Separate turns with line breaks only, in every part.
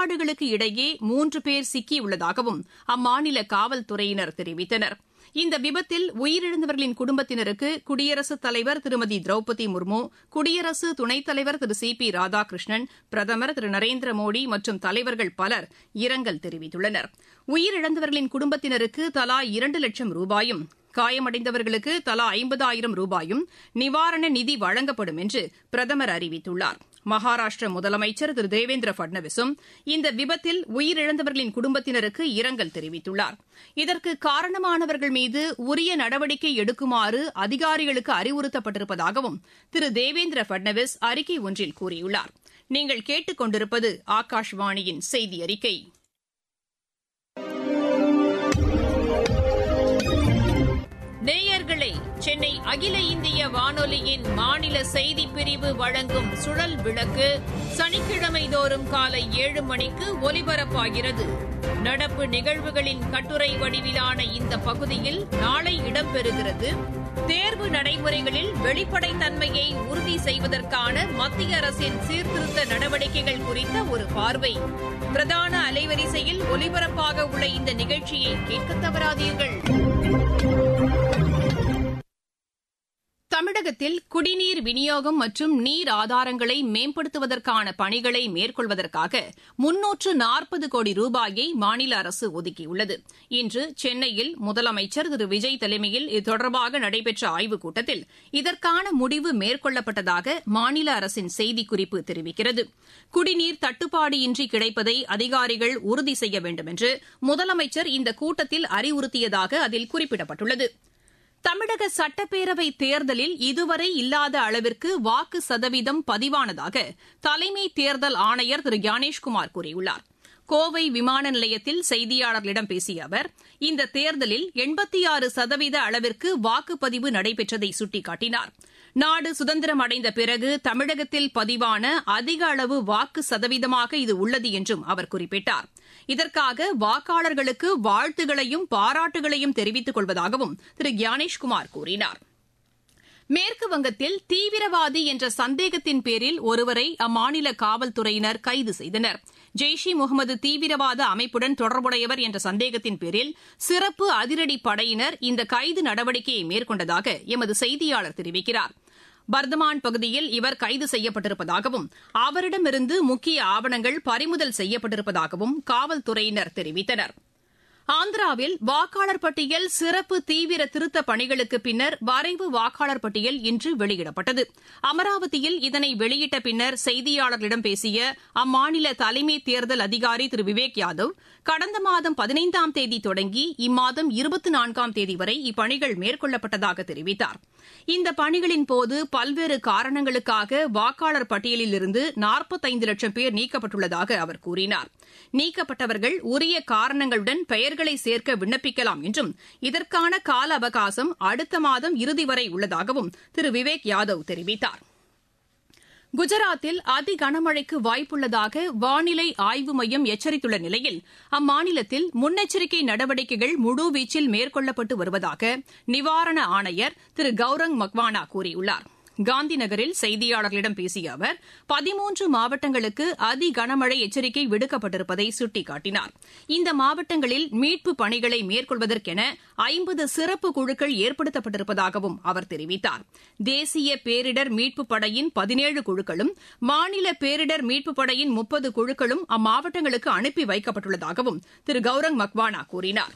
நாடுகளுக்கு இடையே மூன்று பேர் சிக்கியுள்ளதாகவும் அம்மாநில காவல்துறையினர் தெரிவித்தனர் இந்த விபத்தில் உயிரிழந்தவர்களின் குடும்பத்தினருக்கு குடியரசுத் தலைவர் திருமதி திரௌபதி முர்மு குடியரசு துணைத் தலைவர் திரு சி பி ராதாகிருஷ்ணன் பிரதமர் திரு நரேந்திர மோடி மற்றும் தலைவர்கள் பலர் இரங்கல் தெரிவித்துள்ளனர் உயிரிழந்தவர்களின் குடும்பத்தினருக்கு தலா இரண்டு லட்சம் ரூபாயும் காயமடைந்தவர்களுக்கு தலா ஐம்பதாயிரம் ரூபாயும் நிவாரண நிதி வழங்கப்படும் என்று பிரதமர் அறிவித்துள்ளார் மகாராஷ்டிர முதலமைச்சர் திரு தேவேந்திர பட்னவிஸும் இந்த விபத்தில் உயிரிழந்தவர்களின் குடும்பத்தினருக்கு இரங்கல் தெரிவித்துள்ளார் இதற்கு காரணமானவர்கள் மீது உரிய நடவடிக்கை எடுக்குமாறு அதிகாரிகளுக்கு அறிவுறுத்தப்பட்டிருப்பதாகவும் திரு தேவேந்திர பட்னவிஸ் அறிக்கை ஒன்றில் கூறியுள்ளார் நீங்கள் கேட்டுக் கொண்டிருப்பது ஆகாஷ்வாணியின் செய்தி அறிக்கை நேயர்களே சென்னை அகில இந்திய வானொலியின் மாநில செய்திப் பிரிவு வழங்கும் சுழல் விளக்கு சனிக்கிழமை தோறும் காலை ஏழு மணிக்கு ஒலிபரப்பாகிறது நடப்பு நிகழ்வுகளின் கட்டுரை வடிவிலான இந்த பகுதியில் நாளை இடம்பெறுகிறது தேர்வு நடைமுறைகளில் வெளிப்படைத்தன்மையை உறுதி செய்வதற்கான மத்திய அரசின் சீர்திருத்த நடவடிக்கைகள் குறித்த ஒரு பார்வை பிரதான அலைவரிசையில் ஒலிபரப்பாக உள்ள இந்த நிகழ்ச்சியை கேட்க தவறாதீர்கள் தமிழகத்தில் குடிநீர் விநியோகம் மற்றும் நீர் ஆதாரங்களை மேம்படுத்துவதற்கான பணிகளை மேற்கொள்வதற்காக முன்னூற்று நாற்பது கோடி ரூபாயை மாநில அரசு ஒதுக்கியுள்ளது இன்று சென்னையில் முதலமைச்சர் திரு விஜய் தலைமையில் இது தொடர்பாக நடைபெற்ற ஆய்வுக் கூட்டத்தில் இதற்கான முடிவு மேற்கொள்ளப்பட்டதாக மாநில அரசின் செய்திக்குறிப்பு தெரிவிக்கிறது குடிநீர் தட்டுப்பாடு இன்றி கிடைப்பதை அதிகாரிகள் உறுதி செய்ய வேண்டும் என்று முதலமைச்சர் இந்த கூட்டத்தில் அறிவுறுத்தியதாக அதில் குறிப்பிடப்பட்டுள்ளது தமிழக சட்டப்பேரவை தேர்தலில் இதுவரை இல்லாத அளவிற்கு வாக்கு சதவீதம் பதிவானதாக தலைமை தேர்தல் ஆணையர் திரு ஞானேஷ்குமார் கூறியுள்ளார் கோவை விமான நிலையத்தில் செய்தியாளர்களிடம் பேசிய அவர் இந்த தேர்தலில் எண்பத்தி ஆறு சதவீத அளவிற்கு வாக்குப்பதிவு நடைபெற்றதை சுட்டிக்காட்டினார் நாடு சுதந்திரம் அடைந்த பிறகு தமிழகத்தில் பதிவான அதிக அளவு வாக்கு சதவீதமாக இது உள்ளது என்றும் அவர் குறிப்பிட்டார் இதற்காக வாக்காளர்களுக்கு வாழ்த்துகளையும் பாராட்டுகளையும் தெரிவித்துக் கொள்வதாகவும் திரு ஞானேஷ்குமார் கூறினார் மேற்கு வங்கத்தில் தீவிரவாதி என்ற சந்தேகத்தின் பேரில் ஒருவரை அம்மாநில காவல்துறையினர் கைது செய்தனர் ஜெய்ஷ் இ முகமது தீவிரவாத அமைப்புடன் தொடர்புடையவர் என்ற சந்தேகத்தின் பேரில் சிறப்பு அதிரடி படையினர் இந்த கைது நடவடிக்கையை மேற்கொண்டதாக எமது செய்தியாளர் தெரிவிக்கிறார் பர்தமான் பகுதியில் இவர் கைது செய்யப்பட்டிருப்பதாகவும் அவரிடமிருந்து முக்கிய ஆவணங்கள் பறிமுதல் செய்யப்பட்டிருப்பதாகவும் காவல்துறையினர் தெரிவித்தனா் ஆந்திராவில் வாக்காளர் பட்டியல் சிறப்பு தீவிர திருத்த பணிகளுக்கு பின்னர் வரைவு வாக்காளர் பட்டியல் இன்று வெளியிடப்பட்டது அமராவதியில் இதனை வெளியிட்ட பின்னர் செய்தியாளர்களிடம் பேசிய அம்மாநில தலைமை தேர்தல் அதிகாரி திரு விவேக் யாதவ் கடந்த மாதம் பதினைந்தாம் தேதி தொடங்கி இம்மாதம் இருபத்தி நான்காம் தேதி வரை இப்பணிகள் மேற்கொள்ளப்பட்டதாக தெரிவித்தார் இந்த பணிகளின் போது பல்வேறு காரணங்களுக்காக வாக்காளர் பட்டியலில் இருந்து நாற்பத்தைந்து லட்சம் பேர் நீக்கப்பட்டுள்ளதாக அவர் கூறினார் நீக்கப்பட்டவர்கள் உரிய காரணங்களுடன் பெயர்களை சேர்க்க விண்ணப்பிக்கலாம் என்றும் இதற்கான கால அவகாசம் அடுத்த மாதம் இறுதி வரை உள்ளதாகவும் திரு விவேக் யாதவ் தெரிவித்தார் குஜராத்தில் அதி கனமழைக்கு வாய்ப்புள்ளதாக வானிலை ஆய்வு மையம் எச்சரித்துள்ள நிலையில் அம்மாநிலத்தில் முன்னெச்சரிக்கை நடவடிக்கைகள் முழுவீச்சில் மேற்கொள்ளப்பட்டு வருவதாக நிவாரண ஆணையர் திரு கௌரங் மக்வானா கூறியுள்ளார் காந்தி நகரில் செய்தியாளர்களிடம் பேசிய அவர் பதிமூன்று மாவட்டங்களுக்கு அதி கனமழை எச்சரிக்கை விடுக்கப்பட்டிருப்பதை சுட்டிக்காட்டினார் இந்த மாவட்டங்களில் மீட்பு பணிகளை மேற்கொள்வதற்கென ஐம்பது சிறப்பு குழுக்கள் ஏற்படுத்தப்பட்டிருப்பதாகவும் அவர் தெரிவித்தார் தேசிய பேரிடர் மீட்புப் படையின் பதினேழு குழுக்களும் மாநில பேரிடர் மீட்புப் படையின் முப்பது குழுக்களும் அம்மாவட்டங்களுக்கு அனுப்பி வைக்கப்பட்டுள்ளதாகவும் திரு கௌரங் மக்வானா கூறினாா்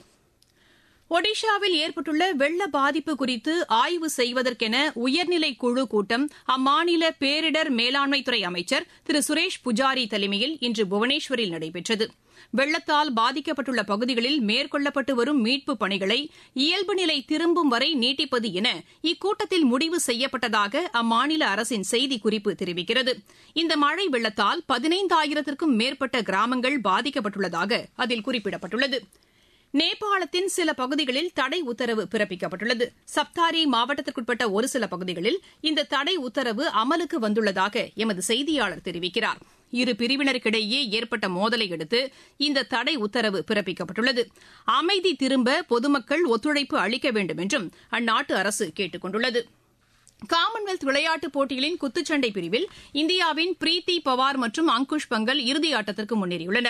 ஒடிஷாவில் ஏற்பட்டுள்ள வெள்ள பாதிப்பு குறித்து ஆய்வு செய்வதற்கென உயர்நிலை குழு கூட்டம் அம்மாநில பேரிடர் மேலாண்மைத்துறை அமைச்சர் திரு சுரேஷ் புஜாரி தலைமையில் இன்று புவனேஸ்வரில் நடைபெற்றது வெள்ளத்தால் பாதிக்கப்பட்டுள்ள பகுதிகளில் மேற்கொள்ளப்பட்டு வரும் மீட்புப் பணிகளை இயல்பு நிலை திரும்பும் வரை நீட்டிப்பது என இக்கூட்டத்தில் முடிவு செய்யப்பட்டதாக அம்மாநில அரசின் செய்திக்குறிப்பு தெரிவிக்கிறது இந்த மழை வெள்ளத்தால் பதினைந்தாயிரத்திற்கும் மேற்பட்ட கிராமங்கள் பாதிக்கப்பட்டுள்ளதாக அதில் குறிப்பிடப்பட்டுள்ளது நேபாளத்தின் சில பகுதிகளில் தடை உத்தரவு பிறப்பிக்கப்பட்டுள்ளது சப்தாரி மாவட்டத்திற்குட்பட்ட ஒரு சில பகுதிகளில் இந்த தடை உத்தரவு அமலுக்கு வந்துள்ளதாக எமது செய்தியாளர் தெரிவிக்கிறார் இரு பிரிவினருக்கிடையே ஏற்பட்ட மோதலை அடுத்து இந்த தடை உத்தரவு பிறப்பிக்கப்பட்டுள்ளது அமைதி திரும்ப பொதுமக்கள் ஒத்துழைப்பு அளிக்க வேண்டும் என்றும் அந்நாட்டு அரசு கேட்டுக் கொண்டுள்ளது காமன்வெல்த் விளையாட்டுப் போட்டிகளின் குத்துச்சண்டை பிரிவில் இந்தியாவின் பிரீத்தி பவார் மற்றும் அங்குஷ் பங்கல் இறுதி ஆட்டத்திற்கு முன்னேறியுள்ளனர்